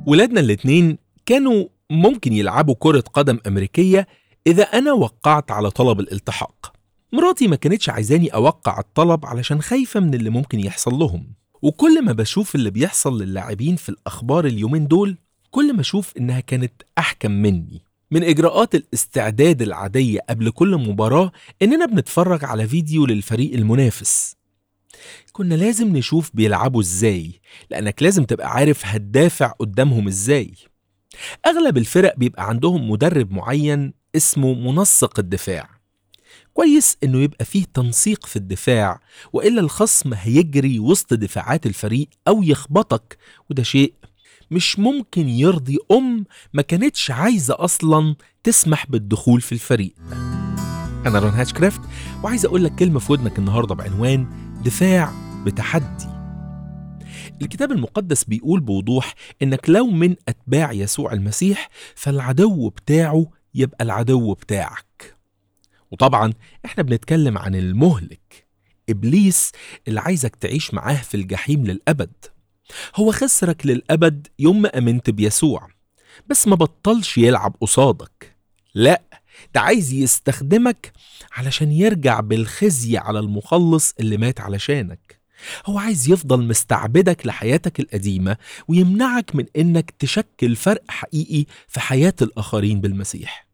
ولادنا الاتنين كانوا ممكن يلعبوا كرة قدم أمريكية إذا أنا وقعت على طلب الالتحاق مراتي ما كانتش عايزاني أوقع الطلب علشان خايفة من اللي ممكن يحصل لهم وكل ما بشوف اللي بيحصل للاعبين في الأخبار اليومين دول كل ما أشوف إنها كانت أحكم مني من إجراءات الاستعداد العادية قبل كل مباراة إننا بنتفرج على فيديو للفريق المنافس كنا لازم نشوف بيلعبوا إزاي لأنك لازم تبقى عارف هتدافع قدامهم إزاي أغلب الفرق بيبقى عندهم مدرب معين اسمه منسق الدفاع كويس إنه يبقى فيه تنسيق في الدفاع وإلا الخصم هيجري وسط دفاعات الفريق أو يخبطك وده شيء مش ممكن يرضي أم ما كانتش عايزة أصلا تسمح بالدخول في الفريق أنا رون هاتشكرافت وعايز أقول لك كلمة في ودنك النهاردة بعنوان دفاع بتحدي الكتاب المقدس بيقول بوضوح إنك لو من أتباع يسوع المسيح فالعدو بتاعه يبقى العدو بتاعك وطبعا احنا بنتكلم عن المهلك إبليس اللي عايزك تعيش معاه في الجحيم للأبد هو خسرك للأبد يوم ما أمنت بيسوع بس ما بطلش يلعب قصادك لا ده عايز يستخدمك علشان يرجع بالخزي على المخلص اللي مات علشانك هو عايز يفضل مستعبدك لحياتك القديمة ويمنعك من إنك تشكل فرق حقيقي في حياة الآخرين بالمسيح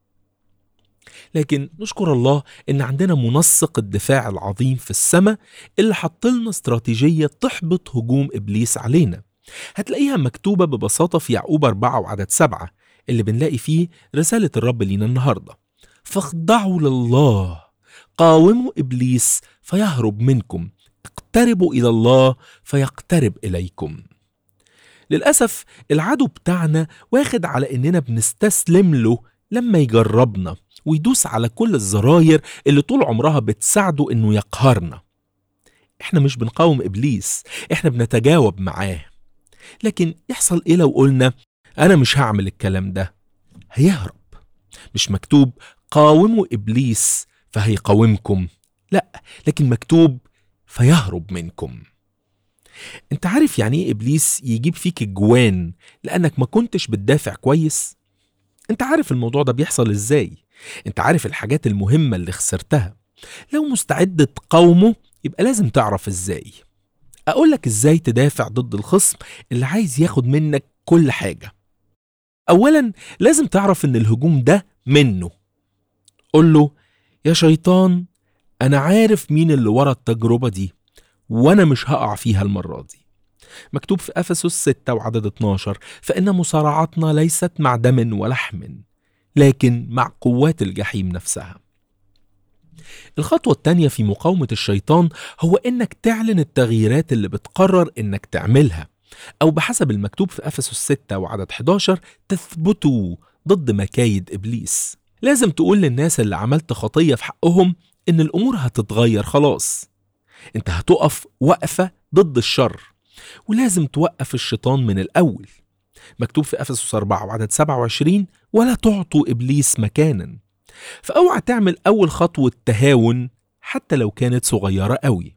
لكن نشكر الله إن عندنا منسق الدفاع العظيم في السماء اللي حط لنا استراتيجية تحبط هجوم إبليس علينا هتلاقيها مكتوبة ببساطة في يعقوب أربعة وعدد سبعة اللي بنلاقي فيه رسالة الرب لينا النهاردة فاخضعوا لله قاوموا إبليس فيهرب منكم اقتربوا إلى الله فيقترب إليكم للأسف العدو بتاعنا واخد على إننا بنستسلم له لما يجربنا ويدوس على كل الزراير اللي طول عمرها بتساعده إنه يقهرنا إحنا مش بنقاوم إبليس إحنا بنتجاوب معاه لكن يحصل إيه لو قلنا أنا مش هعمل الكلام ده هيهرب مش مكتوب قاوموا إبليس فهيقاومكم لا لكن مكتوب فيهرب منكم انت عارف يعني ايه ابليس يجيب فيك الجوان لانك ما كنتش بتدافع كويس انت عارف الموضوع ده بيحصل ازاي انت عارف الحاجات المهمة اللي خسرتها لو مستعد تقاومه يبقى لازم تعرف ازاي اقول لك ازاي تدافع ضد الخصم اللي عايز ياخد منك كل حاجة اولا لازم تعرف ان الهجوم ده منه قول له يا شيطان أنا عارف مين اللي ورا التجربة دي وأنا مش هقع فيها المرة دي مكتوب في أفسس 6 وعدد 12 فإن مصارعتنا ليست مع دم ولحم لكن مع قوات الجحيم نفسها الخطوة التانية في مقاومة الشيطان هو إنك تعلن التغييرات اللي بتقرر إنك تعملها أو بحسب المكتوب في أفسس 6 وعدد 11 تثبتوا ضد مكايد إبليس لازم تقول للناس اللي عملت خطية في حقهم إن الأمور هتتغير خلاص أنت هتقف وقفة ضد الشر ولازم توقف الشيطان من الأول مكتوب في أفسس 4 وعدد 27 ولا تعطوا إبليس مكانا فأوعى تعمل أول خطوة تهاون حتى لو كانت صغيرة قوي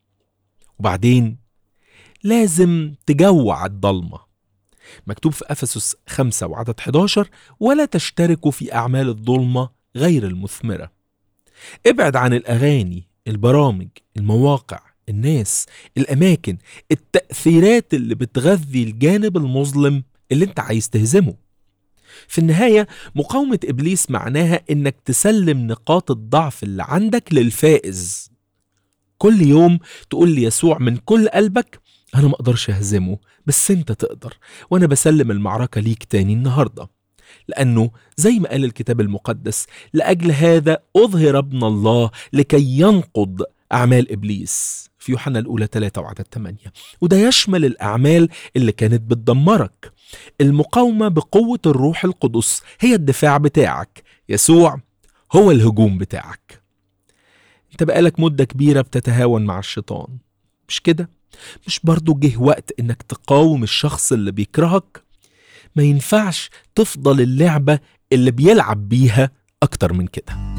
وبعدين لازم تجوع الضلمة مكتوب في أفسس 5 وعدد 11 ولا تشتركوا في أعمال الظلمة غير المثمرة ابعد عن الأغاني البرامج المواقع الناس الأماكن التأثيرات اللي بتغذي الجانب المظلم اللي انت عايز تهزمه في النهاية مقاومة إبليس معناها إنك تسلم نقاط الضعف اللي عندك للفائز كل يوم تقول ليسوع من كل قلبك أنا ما أقدرش أهزمه بس أنت تقدر وأنا بسلم المعركة ليك تاني النهاردة لأنه زي ما قال الكتاب المقدس لأجل هذا أظهر ابن الله لكي ينقض أعمال إبليس في يوحنا الأولى 3 وعدد 8 وده يشمل الأعمال اللي كانت بتدمرك المقاومة بقوة الروح القدس هي الدفاع بتاعك يسوع هو الهجوم بتاعك انت بقالك مدة كبيرة بتتهاون مع الشيطان مش كده؟ مش برضو جه وقت انك تقاوم الشخص اللي بيكرهك ما ينفعش تفضل اللعبة اللي بيلعب بيها أكتر من كده